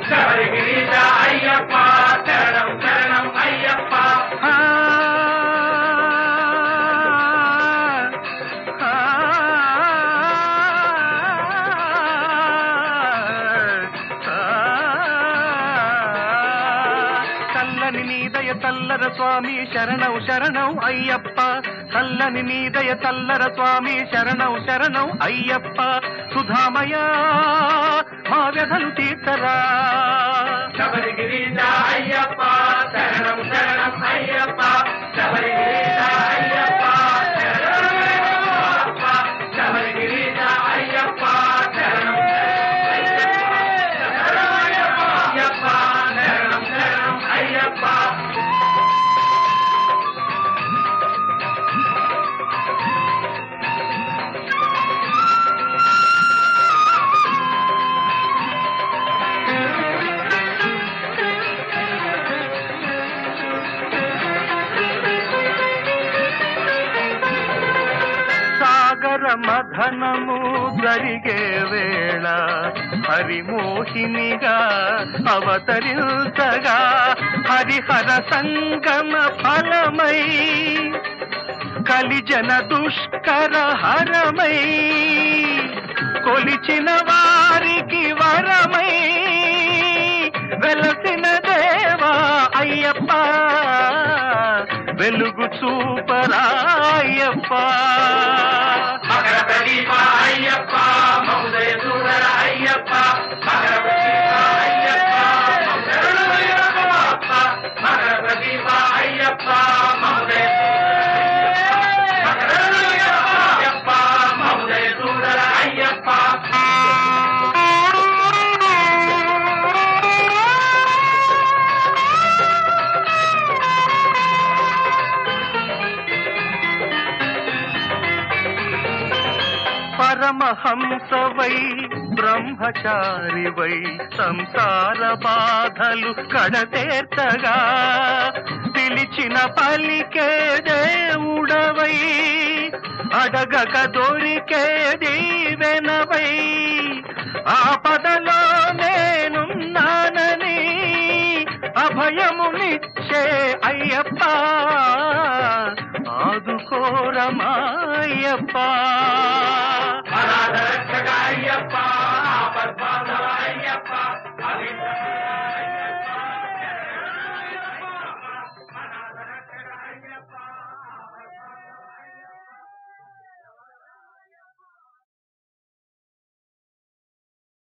శబరిగిరీశ అయ్యప్ప శరణం శరణం అయ్యప్ప ఆ, ఆ, చల్లని నీదయ చల్లర స్వామి శరణం శరణం అయ్యప్ప చల్లని నీదయ చల్లర స్వామి శరణం శరణం అయ్యప్ప సుధామయ మా వ్యధలు తీర్చరా శబరిగిరీశ అయ్యప్ప శరణం శరణం అయ్యప్ప శబరిగిరీశ అయ్యప్ప శరణం అయ్యప్ప శబరిగిరీశ అయ్యప్ప శరణం శరణం అయ్యప్ప శరణం శరణం అయ్యప్ప సాగర మథనము జరిగే వేళ హరిమోహినిగా అవతరించగా హరిహర సంగమ ఫలమై కలిజన దుష్కర హరమై కొలిచిన వారికి వరమై వెలసిన దేవా అయ్యప్ప వెలుగు చూపరాయప్ప మకర ప్రదీప అయ్యప్ప మహోదయ సూదర అయ్యప్ప మకర ప్రదీప అయ్యప్ప అయ్యప్ప మకర ప్రదీప అయ్యప్ప మహోదయ మకర అయ్యప్ప మహోదయ సూదర అయ్యప్ప పరమహంసవై బ్రహ్మచారివై సంసార బాధలు కడతేర్చగా పిలిచిన పలికే దేవుడవై అడగక దొరికే దీవెనవై ఆపదలో నేనున్నానని అభయమునిచ్చే అయ్యప్ప ఆదుకోరమాయప్ప అనాథ